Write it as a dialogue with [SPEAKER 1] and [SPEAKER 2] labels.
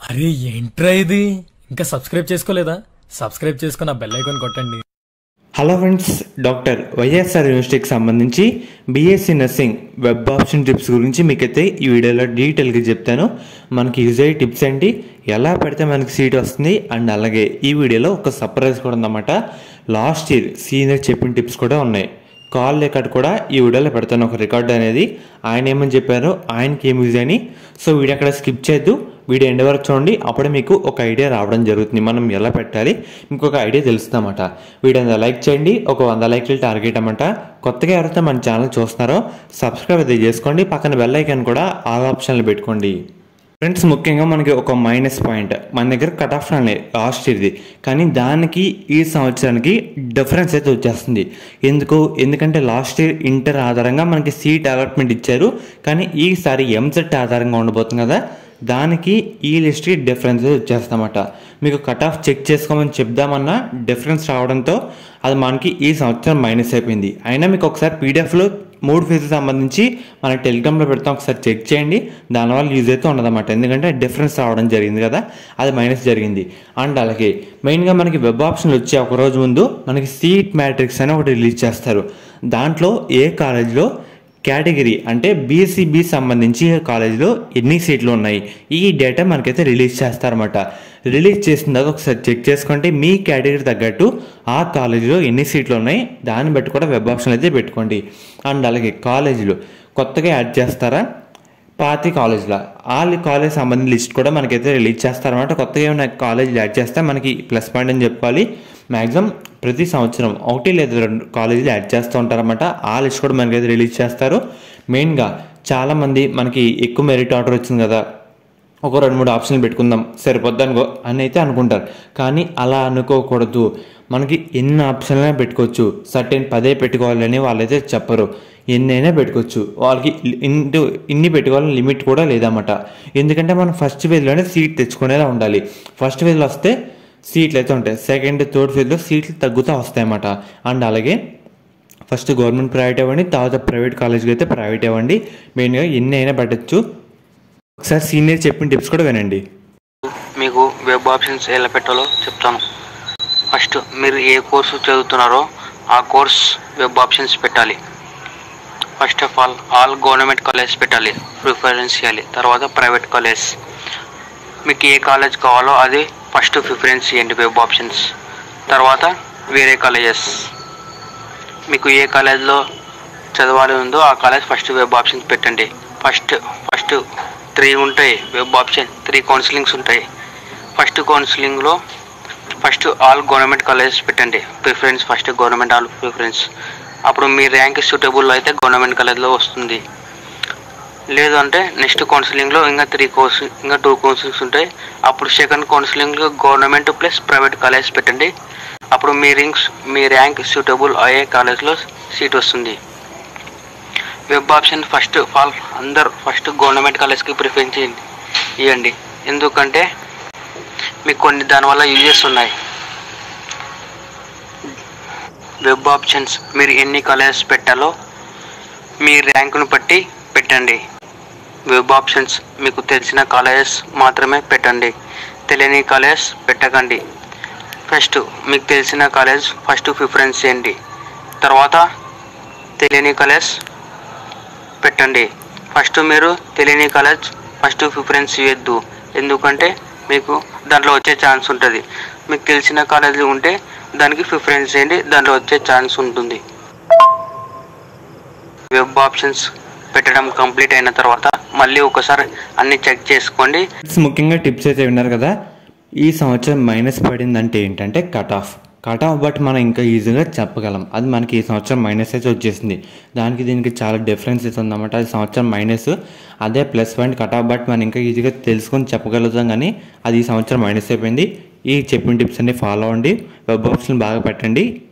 [SPEAKER 1] అరే ఏంట్రా ఇది ఇంకా సబ్స్క్రైబ్ చేసుకోలేదా సబ్స్క్రైబ్ చేసుకుని ఆ బెల్ ఐకాన్ కొట్టండి
[SPEAKER 2] హలో ఫ్రెండ్స్ డాక్టర్ వైఎస్ఆర్ యూనివర్సిటీకి సంబంధించి BSc nursing web option tips గురించి మీకైతే ఈ వీడియోలో డీటెయిల్గా చెప్తాను మనకి యూజ్ అయ్యే టిప్స్ ఏంటి ఎలా పెడితే మనకి సీట్ వస్తుంది అండ్ అలాగే ఈ వీడియోలో ఒక సర్ప్రైజ్ కూడా ఉందన్నమాట లాస్ట్ ఇయర్ సీనియర్ చెప్పిన టిప్స్ కూడా ఉన్నాయి కాల్ రికార్డ్ కూడా ఈ వీడియోలో పెడతాను ఒక రికార్డ్ అనేది ఆయన ఏమని చెప్పారో ఆయనకి ఏం యూజ్ అని సో వీడియో అక్కడ స్కిప్ చేయొద్దు వీడియో ఎండ్ వరకు చూడండి అప్పుడే మీకు ఒక ఐడియా రావడం జరుగుతుంది మనం ఎలా పెట్టాలి ఇంకొక ఐడియా తెలుస్తుందన్నమాట వీడియో లైక్ చేయండి ఒక వంద లైక్లు టార్గెట్ అన్నమాట కొత్తగా ఎవరైతే మన ఛానల్ చూస్తున్నారో సబ్స్క్రైబ్ అయితే చేసుకోండి పక్కన బెల్ ఐకాన్ కూడా ఆల్ ఆప్షన్లు పెట్టుకోండి ఫ్రెండ్స్ ముఖ్యంగా మనకి ఒక మైనస్ పాయింట్ మన దగ్గర కట్ ఆఫ్ రాలే లాస్ట్ ఇయర్ది కానీ దానికి ఈ సంవత్సరానికి డిఫరెన్స్ అయితే వచ్చేస్తుంది ఎందుకు ఎందుకంటే లాస్ట్ ఇయర్ ఇంటర్ ఆధారంగా మనకి సీట్ అలాట్మెంట్ ఇచ్చారు కానీ ఈసారి ఎంసెట్ ఆధారంగా ఉండబోతుంది కదా దానికి ఈ లిస్ట్కి డిఫరెన్స్ వచ్చేస్తామట మీకు కట్ ఆఫ్ చెక్ చేసుకోమని చెప్దామన్నా డిఫరెన్స్ రావడంతో అది మనకి ఈ సంవత్సరం మైనస్ అయిపోయింది అయినా మీకు ఒకసారి పీడిఎఫ్లో మూడు ఫీజు సంబంధించి మన టెలిగ్రామ్లో పెడతాం ఒకసారి చెక్ చేయండి దానివల్ల యూజ్ అయితే ఉండదన్నమాట ఎందుకంటే డిఫరెన్స్ రావడం జరిగింది కదా అది మైనస్ జరిగింది అండ్ అలాగే మెయిన్గా మనకి వెబ్ ఆప్షన్లు వచ్చే ఒక రోజు ముందు మనకి సీట్ మ్యాట్రిక్స్ అని ఒకటి రిలీజ్ చేస్తారు దాంట్లో ఏ కాలేజ్లో కేటగిరీ అంటే బీసీబీ సంబంధించి కాలేజీలో ఎన్ని సీట్లు ఉన్నాయి ఈ డేటా మనకైతే రిలీజ్ చేస్తారన్నమాట రిలీజ్ చేసిన తర్వాత ఒకసారి చెక్ చేసుకుంటే మీ కేటగిరీ తగ్గట్టు ఆ కాలేజీలో ఎన్ని సీట్లు ఉన్నాయి దాన్ని బట్టి కూడా వెబ్ ఆప్షన్ అయితే పెట్టుకోండి అండ్ అలాగే కాలేజీలు కొత్తగా యాడ్ చేస్తారా పాతి కాలేజ్లో ఆ కాలేజ్ సంబంధించిన లిస్ట్ కూడా మనకైతే రిలీజ్ చేస్తారన్నమాట కొత్తగా ఏమైనా కాలేజీలు యాడ్ చేస్తే మనకి ప్లస్ పాయింట్ అని చెప్పుకోవాలి మ్యాక్సిమం ప్రతి సంవత్సరం ఒకటి లేదా రెండు కాలేజీలు యాడ్ చేస్తూ ఉంటారన్నమాట ఆ లిస్ట్ కూడా మనకైతే రిలీజ్ చేస్తారు మెయిన్గా చాలామంది మనకి ఎక్కువ మెరిట్ ఆర్డర్ వచ్చింది కదా ఒక రెండు మూడు ఆప్షన్లు పెట్టుకుందాం సరిపోద్ది అనుకో అని అయితే అనుకుంటారు కానీ అలా అనుకోకూడదు మనకి ఎన్ని ఆప్షన్లైనా పెట్టుకోవచ్చు సర్టెన్ పదే పెట్టుకోవాలని వాళ్ళైతే చెప్పరు ఎన్నైనా పెట్టుకోవచ్చు వాళ్ళకి ఇన్ని ఇన్ని పెట్టుకోవాలని లిమిట్ కూడా లేదన్నమాట ఎందుకంటే మనం ఫస్ట్ ఫేజ్లోనే సీట్ తెచ్చుకునేలా ఉండాలి ఫస్ట్ ఫేజ్లో వస్తే సీట్లు అయితే ఉంటాయి సెకండ్ థర్డ్ ఫేజ్లో సీట్లు తగ్గుతూ వస్తాయన్నమాట అండ్ అలాగే ఫస్ట్ గవర్నమెంట్ ప్రైవేట్ ఇవ్వండి తర్వాత ప్రైవేట్ కాలేజ్కి అయితే ప్రైవేట్ ఇవ్వండి మెయిన్గా ఎన్ని అయినా పెట్టచ్చు ఒకసారి సీనియర్ చెప్పిన టిప్స్ కూడా వినండి
[SPEAKER 3] మీకు వెబ్ ఆప్షన్స్ ఎలా పెట్టాలో చెప్తాను ఫస్ట్ మీరు ఏ కోర్సు చదువుతున్నారో ఆ కోర్స్ వెబ్ ఆప్షన్స్ పెట్టాలి first of all all government college పెట్టాలి ప్రిఫరెన్స్ ఇవ్వాలి తర్వాత ప్రైవేట్ కాలేజ్ మీకు ఏ కాలేజ్ కావాలో అది ఫస్ట్ ప్రిఫరెన్స్ ఇవ్వండి వెబ్ ఆప్షన్స్ తర్వాత వేరే కాలేజెస్ మీకు ఏ కాలేజ్లో చదవాలి ఉందో ఆ కాలేజ్ ఫస్ట్ వెబ్ ఆప్షన్స్ పెట్టండి ఫస్ట్ ఫస్ట్ త్రీ ఉంటాయి వెబ్ ఆప్షన్ త్రీ కౌన్సిలింగ్స్ ఉంటాయి ఫస్ట్ కౌన్సిలింగ్లో ఫస్ట్ ఆల్ గవర్నమెంట్ కాలేజెస్ పెట్టండి preference first government all preference అప్పుడు మీ ర్యాంక్ సూటబుల్ అయితే గవర్నమెంట్ కాలేజ్లో వస్తుంది లేదు అంటే నెక్స్ట్ కౌన్సిలింగ్లో ఇంకా త్రీ కోర్స్ ఇంకా టూ కౌన్సిలింగ్స్ ఉంటాయి అప్పుడు సెకండ్ కౌన్సిలింగ్లో గవర్నమెంట్ ప్లస్ ప్రైవేట్ కాలేజ్ పెట్టండి అప్పుడు మీ రింగ్స్ మీ ర్యాంక్ సూటబుల్ అయ్యే కాలేజ్లో సీట్ వస్తుంది web option first of all అందరు ఫస్ట్ గవర్నమెంట్ కాలేజ్కి ప్రిఫరెన్స్ ఇవ్వండి ఇవ్వండి ఎందుకంటే మీకు కొన్ని దానివల్ల యూజెస్ ఉన్నాయి వెబ్ ఆప్షన్స్ మీరు ఎన్ని కాలేజెస్ పెట్టాలో మీ ర్యాంకును బట్టి పెట్టండి వెబ్ ఆప్షన్స్ మీకు తెలిసిన కాలేజెస్ మాత్రమే పెట్టండి తెలియని కాలేజ్ పెట్టకండి ఫస్ట్ మీకు తెలిసిన కాలేజ్ ఫస్ట్ ప్రిఫరెన్స్ చేయండి తర్వాత తెలియని కాలేజ్ పెట్టండి ఫస్ట్ మీరు తెలియని కాలేజ్ ఫస్ట్ ప్రిఫరెన్స్ ఇవ్వద్దు ఎందుకంటే మీకు దాంట్లో వచ్చే ఛాన్స్ ఉంటుంది మీకు తెలిసిన కాలేజ్ ఉంటే దానికి ప్రిఫరెన్స్ చేయండి దాంట్లో వచ్చే ఛాన్స్ ఉంటుంది వెబ్ ఆప్షన్స్ పెట్టడం కంప్లీట్ అయిన తర్వాత మళ్ళీ ఒకసారి అన్ని చెక్ చేసుకోండి
[SPEAKER 2] Friends, ముఖ్యంగా టిప్స్ అయితే విన్నారు కదా ఈ సంవత్సరం మైనస్ పడిందంటే ఏంటంటే cut off cut off but మనం ఇంకా ఈజీగా చెప్పగలం అది మనకి ఈ సంవత్సరం మైనస్ అయితే వచ్చేసింది దానికి దీనికి చాలా డిఫరెన్స్ అయితే ఉందన్నమాట అది సంవత్సరం మైనస్ అదే plus point cut off but మనం ఇంకా ఈజీగా తెలుసుకొని చెప్పగలుగుతాం కానీ అది ఈ సంవత్సరం మైనస్ అయిపోయింది ఈ చెప్పిన టిప్స్ అన్ని ఫాలో అవ్వండి వెబ్ ఆప్షన్ బాగా పెట్టండి